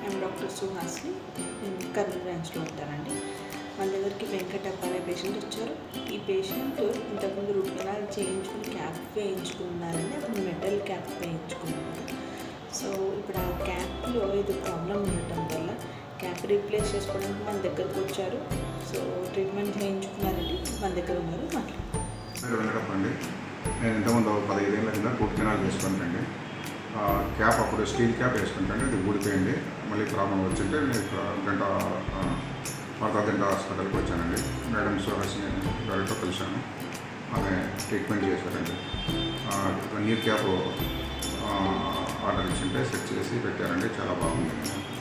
I'm doctor Suhasini నేను కర్నూలు బ్రాంచ్లో ఉంటానండి మన దగ్గరికి వెంకటప్ప అనే పేషెంట్ వచ్చారు ఈ పేషెంట్ ఇంతకుముందు రూట్ కెనాల్ చేయించుకుని క్యాప్ వేయించుకున్నారండి అప్పుడు మెటల్ క్యాప్ వేయించుకున్నారు సో ఇప్పుడు ఆ క్యాప్లో ఇది ప్రాబ్లం ఉండటం వల్ల క్యాప్ రీప్లేస్ చేసుకోవడానికి మన దగ్గరకు వచ్చారు సో ట్రీట్మెంట్ చేయించుకున్నారండి మన దగ్గర ఉన్నారు మాట్లాడు పేరు వెంకటప్ప అండి నేను ఇంతకుముందు పదిహేదేళ్ళ కింద రూట్ కెనాల్ చేసుకుంటండి ఆ, క్యాప్ అప్పుడు స్టీల్ క్యాప్ వేసుకుంటాండి అది ఊడిపోయింది మళ్ళీ ప్రాబ్లం వచ్చింటే నేను ఇక్కడ గంట వార్తా గంట హాస్పిటల్కి వచ్చానండి మేడం సుహాసిని గారితో కలిశాను ఆమె ట్రీట్మెంట్ చేశారండి ఆ, నీర్ క్యాప్ ఆ, ఆర్డర్ ఇచ్చింటే సెట్ చేసి పెట్టారండి చాలా బాగుంది